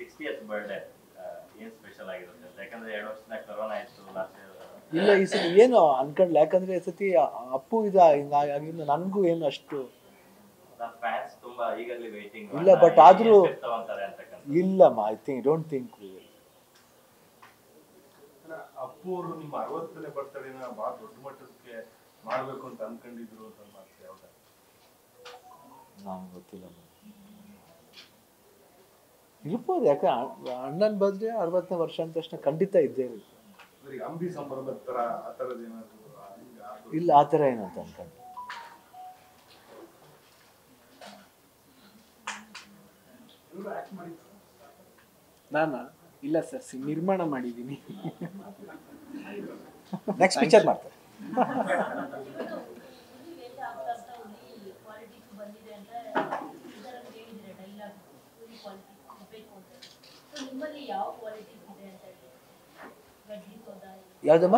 sixtieth birthday ಏನ್ special ಆಗಿರುತ್ತೆ ಅಂತ ಯಾಕಂದ್ರೆ ಎರಡು ವರ್ಷದ ಕರೋನಾ ಇತ್ತು ಲಾಸ್ಟ್ ಇಲ್ಲ ಈ ಸತಿ ಏನು ಅನ್ಕೊಂಡ್ಲ ಯಾಕಂದ್ರೆ ಈ ಸತಿ ಅಪ್ಪು ಇದ ಹಿಂಗಾಗಿ ನನಗೂ ಏನು ಅಷ್ಟು ಫ್ಯಾನ್ಸ್ ತುಂಬಾ ಈಗಲೇ ವೇಟಿಂಗ್ ಇಲ್ಲ, but ಆದ್ರೂ- ತಗೊಂತಾರೆ ಅಂತಕ್ಕಂಥ ಇಲ್ಲಮ್ಮ I think don't think Appu ಅವರು ನಿಮ್ಮ ಅರವತ್ತನೇ ಬರ್ತಡೇನ ಬಹಳ ದೊಡ್ಡ ಮಟ್ಟಕ್ಕೆ ಮಾಡ್ಬೇಕು ಅಂತ ಅನ್ಕೊಂಡಿದ್ರು ಅಂತ ಮಾತು ಯಾವ್ದು ನಂಗೆ ಗೊತ್ತಿಲ್ಲ ಇರ್ಬೋದು ಯಾಕೆ ಅಣ್ಣನ ಬರ್ತ್ಡೇ ಅರವತ್ತನೇ ವರ್ಷ ಅಂದ ತಕ್ಷಣ ಖಂಡಿತ ಇದ್ದೇ ಇರುತ್ತೆ ಈಗ ಅಂಬಿ ಸಂಭ್ರಮದ ತರ ಆ ತರದ್ ಏನಾದ್ರು ಆ- ಈಗ ಅದು- ಇಲ್ಲ ಆ ಥರ ಏನಂತ ಅನ್ಕೊಂಡು ನಾನಾ ಇಲ್ಲ ಸರ್ ನಿರ್ಮಾಣ ಮಾಡಿದ್ದೀನಿ ನೆಕ್ಸ್ಟ್ ಪಿಕ್ಚರ್ ಮಾಡ್ತಾರೆ ವೇಷ ಆಗ್ತಾ ಆಗ್ತಾ ಹುಲಿ ಕ್ವಾಲಿಟೀಸ್ ಬಂದಿದೆ ಅಂತ ಇದರಲ್ಲಿ ಹೇಳಿದ್ರೆ ಡೈಲಾಗ್ ಹುಲಿ ಕ್ವಾಲಿಟಿ ಇರಬೇಕು ಅಂತ ಸೊ ನಿಮ್ಮಲ್ಲಿ ಯಾವ ಕ್ವಾಲಿಟೀಸ್ ಇದೆ ಅಂತ ಹೇಳಿ ಗಡ್ಡಿ ಸೋದಾ ಯಾವುದಮ್ಮ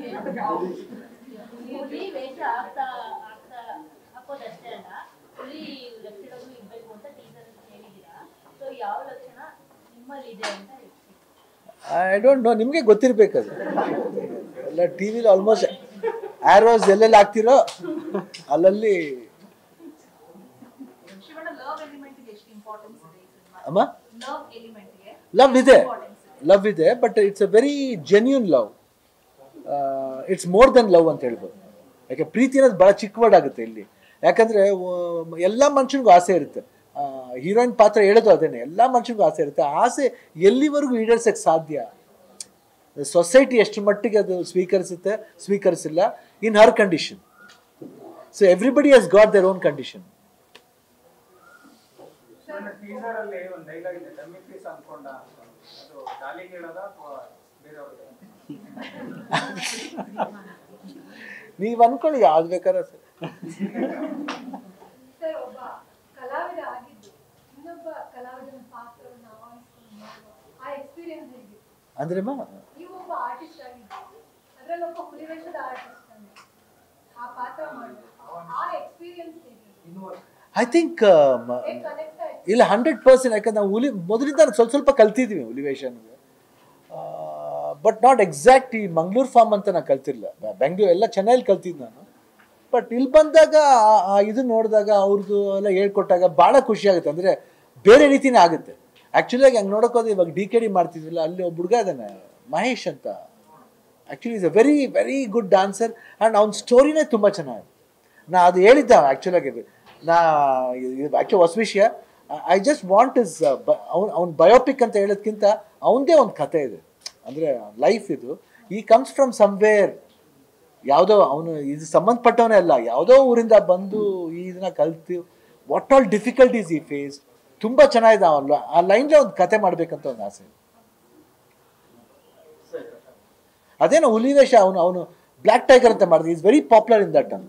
ಹುಲಿ ವೇಷ ಆಗ್ತಾ ಆಗ್ತಾ ಹಾಕೋದಷ್ಟೇ ಅಲ್ಲ ಹುಲಿ ಲಕ್ಷಣಗಳು ಇರಬೇಕು ಅಂತ ಟೀಚರ್ ಹೇಳಿದ್ದೀರಾ ಸೊ ಯಾವ ಲಕ್ಷಣ ನಿಮ್ಮಲ್ಲಿ ಇದೆ ಅಂತ ಹೇಳ್ತೀನಿ ಐ ಡೋಂಟ್ ನೋ ನಿಮಗೆ ಗೊತ್ತಿರ್ಬೇಕು ಅದು ಎಲ್ಲ ಟಿ ವಿಲಿ ಆಲ್ಮೋಸ್ಟ್ ಆ್ಯರೋಸ್ ಎಲ್ಲೆಲ್ಲಿ ಹಾಕ್ತಿರೋ ಅಲ್ಲಲ್ಲಿ ಶಿವಣ್ಣ ಲವ್ ಎಲಿಮೆಂಟ್ಗೆ ಎಷ್ಟು ಇಂಪಾರ್ಟೆನ್ಸ್ ಇದೆ ಈ ಸಿನಿಮಾ ಅಮ್ಮ ಲವ್ ಎಲಿಮೆಂಟ್ಗೆ ಲವ್ ಇದೆ ಲವ್ ಇದೆ but it's a very genuine love it's more than love ಅಂತ ಹೇಳ್ಬೋದು ಯಾಕೆ ಪ್ರೀತಿ ಅನ್ನೋದು ಭಾಳ ಚಿಕ್ಕ ವರ್ಡ್ ಆಗುತ್ತೆ ಇಲ್ಲಿ ಯಾಕಂದ್ರೆ ವ- ಎಲ್ಲ ಮನುಷ್ಯನಿಗೂ ಆಸೆ ಇರುತ್ತೆ ಹೀರೋಯಿನ್ ಪಾತ್ರ ಹೇಳೋದು ಅದೇನೆ ಎಲ್ಲ ಮನುಷ್ಯನಿಗೂ ಆಸೆ ಇರುತ್ತೆ ಆ ಆಸೆ ಎಲ್ಲಿವರೆಗೂ ಈಡೇರ್ಸಕ್ಕೆ ಸಾಧ್ಯ ಸೊಸೈಟಿ ಎಷ್ಟು ಮಟ್ಟಿಗೆ ಅದು ಸ್ವೀಕರಿಸುತ್ತೆ ಸ್ವೀಕರಿಸಿಲ್ಲ in her condition so everybody has got their own condition teaser ಅಲ್ಲಿ ಒಂದು ಡೈಲಾಗ್ ಇದೆ ಡಮ್ಮಿ ಪೀಸ್ ಅನ್ಕೊಂಡ ಅದು ಡಾಲಿಗೆ ಹೇಳೋದ ಅಥವಾ ಬೇರೆಯವ್ರಿಗೆ ನೀವು ಅನ್ಕೊಳ್ಳಿ ಯಾವ್ದು ಬೇಕಾದ್ರೆ ಸರ್ ಸರ್ ಒಬ್ಬ ಕಲಾವಿದ ಆಗಿದ್ದು ಇನ್ನೊಬ್ಬ ಕಲಾವಿದನ ಪಾತ್ರವನ್ನು ಆವರಿಸಿಕೊಂಡು ಮಾಡುವ ಆ ಎಕ್ಸ್ಪೀರಿಯನ್ಸ್ ಹೇಗಿತ್ತು ಅಂದ್ರಮ್ಮ ನೀವು ಒಬ್ಬ ಆರ್ಟಿಸ್ಟ್ ಆಗಿದ್ದು ಅದ್ರಲ್ಲಿ ಒಬ್ಬ ಹುಲಿವೇಷದ ಆರ್ಟಿಸ್ಟ್ ಅಂದ್ರೆ ಆ ಪಾತ್ರ ಮಾಡುದು ಆ ಎಕ್ಸ್ಪೀರಿಯನ್ಸ್ ಹೇಗಿತ್ತು ಐ ಥಿಂಕ್ ಹೇಗೆ ಕನೆಕ್ಟ್ ಆಯ್ತು ಇಲ್ಲ ಹಂಡ್ರೆಡ್ ಪರ್ಸೆಂಟ್ ಯಾಕಂದ್ರೆ ನಾವು ಹುಲಿ ಮೊದಲಿಂದ ಸ್ವಲ್ಪ ಸ್ವಲ್ಪ ಕಲ್ತಿದ್ವಿ ಹುಲಿವೇಷನ್ಗೆ ಬಟ್ ನಾಟ್ ಎಕ್ಸಾಕ್ಟ್ ಈ ಮಂಗ್ಳೂರ್ ಫಾರ್ಮ್ ಅಂತ ನಾನು ಕಲ್ತಿರ್ಲಿಲ್ಲ ಬೆಂಗಳೂರು ಎಲ್ಲ ಚೆನ್ನೈಲಿ ಕಲ್ತಿದ್ದು ನಾನು ಬಟ್ ಇಲ್ಲಿ ಬಂದಾಗ ಆ- ಆ ಇದು ನೋಡಿದಾಗ ಅವ್ರದ್ದು ಎಲ್ಲ ಹೇಳ್ಕೊಟ್ಟಾಗ ಭಾಳ ಖುಷಿ ಆಗುತ್ತೆ ಅಂದರೆ ಬೇರೆ ರೀತಿನೇ ಆಗುತ್ತೆ ಆ್ಯಕ್ಚುಲಿಯಾಗಿ ಹಂಗೆ ನೋಡೋಕೋದ್ರೆ ಇವಾಗ ಡಿ ಕೆ ಡಿ ಮಾಡ್ತಿದ್ವಿಲ್ಲ ಅಲ್ಲಿ ಒಬ್ಬ ಹುಡುಗ ಇದ್ದಾನೆ ಮಹೇಶ್ ಅಂತ actually is a very very good dancer and ಅವ್ನ ಸ್ಟೋರಿನೇ ತುಂಬ ಚೆನ್ನಾಗಿದೆ ನಾ ಅದು ಹೇಳಿದ್ದ ಆ್ಯಕ್ಚುಲಾಗಿ ನಾ ಆ್ಯಕ್ಚುಲಿ ಹೊಸ ವಿಷಯ ಐ ಜಸ್ಟ್ ವಾಂಟ್ ಇಸ್ ಅವ್ನು ಅವ್ನ ಬಯೋಪಿಕ್ ಅಂತ ಹೇಳೋದ್ಕಿಂತ ಅವನದೇ ಒಂದು ಕತೆ ಇದೆ ಅಂದರೆ ಲೈಫ್ ಇದು ಈ ಕಮ್ಸ್ ಫ್ರಮ್ ಸಮ್ವೇರ್ ಯಾವುದೋ ಅವನು ಇದು ಸಂಬಂಧಪಟ್ಟವನೇ ಅಲ್ಲ ಯಾವುದೋ ಊರಿಂದ ಬಂದು ಈ ಇದನ್ನ ಕಲ್ತು ವಾಟ್ ಆಲ್ ಡಿಫಿಕಲ್ಟೀಸ್ ಈ ಫೇಸ್ ತುಂಬ ಚೆನ್ನಾಗಿದೆ ಅವನು ಆ ಲೈನ್ಲೇ ಒಂದು ಕತೆ ಮಾಡಬೇಕಂತ ಒಂದು ಆಸೆ ಅದೇನೋ ಹುಲಿವೇಷ ಅವನು ಅವನು ಬ್ಲ್ಯಾಕ್ ಟೈಗರ್ ಅಂತ ಮಾಡಿದ is very popular in that ಅಂತ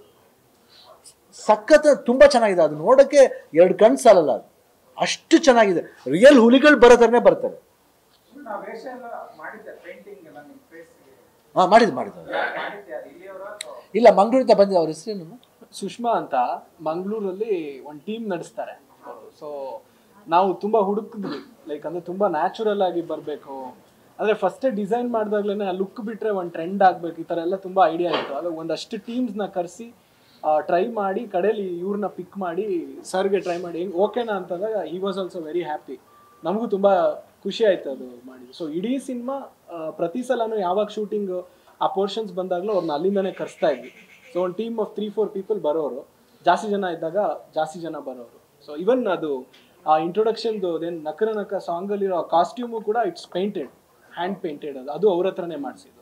ಸಖತ್ ತುಂಬ ಚೆನ್ನಾಗಿದೆ ಅದು ನೋಡೋಕ್ಕೆ ಎರಡು ಕಣ್ಣು ಸಾಲಲ್ಲ ಅದು ಅಷ್ಟು ಚೆನ್ನಾಗಿದೆ ರಿಯಲ್ ಹುಲಿಗಳು ಬರೋ ಥರನೇ ಬರ್ತಾರೆ ನಾ ವೇಷ ಎಲ್ಲ ಮಾಡಿದ್ದೆ ಪೇಂಟಿಂಗ್ ಎಲ್ಲ ನಿಮ್ಮ ಫೇಸ್ಗೆ ಹಾಂ ಮಾಡಿದ್ದು ಮಾಡಿದ್ದು ಮಾಡಿದ್ದೆ ಅದು ಇಲ್ಲಿಯವರ ಅಥವಾ ಇಲ್ಲ ಮಂಗಳೂರಿಂದ ಬಂದಿದ್ದ ಅವ್ರ ಹೆಸರೇನು ಸುಷ್ಮಾ ಅಂತ ಮಂಗಳೂರಲ್ಲಿ ಒಂದು ಟೀಮ್ ನಡೆಸ್ತಾರೆ ಸೊ ನಾವು ತುಂಬಾ ಹುಡುಕಿದ್ವಿ ಲೈಕ್ ಅಂದ್ರೆ ತುಂಬಾ ನ್ಯಾಚುರಲ್ ಆಗಿ ಬರಬೇಕು ಅಂದ್ರೆ ಫಸ್ಟ್ ಡಿಸೈನ್ ಮಾಡಿದಾಗ್ಲೇ ಆ ಲುಕ್ ಬಿಟ್ರೆ ಒಂದು ಟ್ರೆಂಡ್ ಆಗ್ಬೇಕು ಈ ತರ ಎಲ್ಲ ತುಂಬಾ ಐಡಿಯಾ ಇತ್ತು ಅದು ಒಂದಷ್ಟು ಟೀಮ್ಸ್ನ ಕರೆಸಿ ಟ್ರೈ ಮಾಡಿ ಕಡೆಯಲ್ಲಿ ಇವ್ರನ್ನ ಪಿಕ್ ಮಾಡಿ ಸರ್ಗೆ ಟ್ರೈ ಮಾಡಿ ಹೆಂಗ್ ಓಕೆನಾ ಅಂತಂದಾಗ he was also very happy ನಮಗೂ ತುಂಬಾ ಖುಷಿ ಆಯ್ತು ಅದು ಮಾಡಿ ಸೊ ಇಡೀ ಸಿನಿಮಾ ಪ್ರತಿ ಸಲನೂ ಯಾವಾಗ ಶೂಟಿಂಗ್ ಆ ಪೋರ್ಷನ್ಸ್ ಬಂದಾಗಲೂ ಅವ್ರನ್ನ ಅಲ್ಲಿಂದನೇ ಕರೆಸ್ತಾ ಇದ್ವಿ ಸೊ ಒಂದು team of three four people ಬರೋರು ಜಾಸ್ತಿ ಜನ ಇದ್ದಾಗ ಜಾಸ್ತಿ ಜನ ಬರೋರು ಸೊ ಇವನ್ ಅದು ಆ ಇಂಟ್ರೊಡಕ್ಷನ್ದು ದೆನ್ ನಕರ ನಕ ಸಾಂಗಲ್ಲಿರೋ ಕಾಸ್ಟ್ಯೂಮು ಕೂಡ ಇಟ್ಸ್ ಪೇಂಟೆಡ್ ಹ್ಯಾಂಡ್ ಪೇಂಟೆಡ್ ಅದು ಅದು ಅವ್ರ ಹತ್ರನೇ ಮಾಡಿಸಿದ್ದು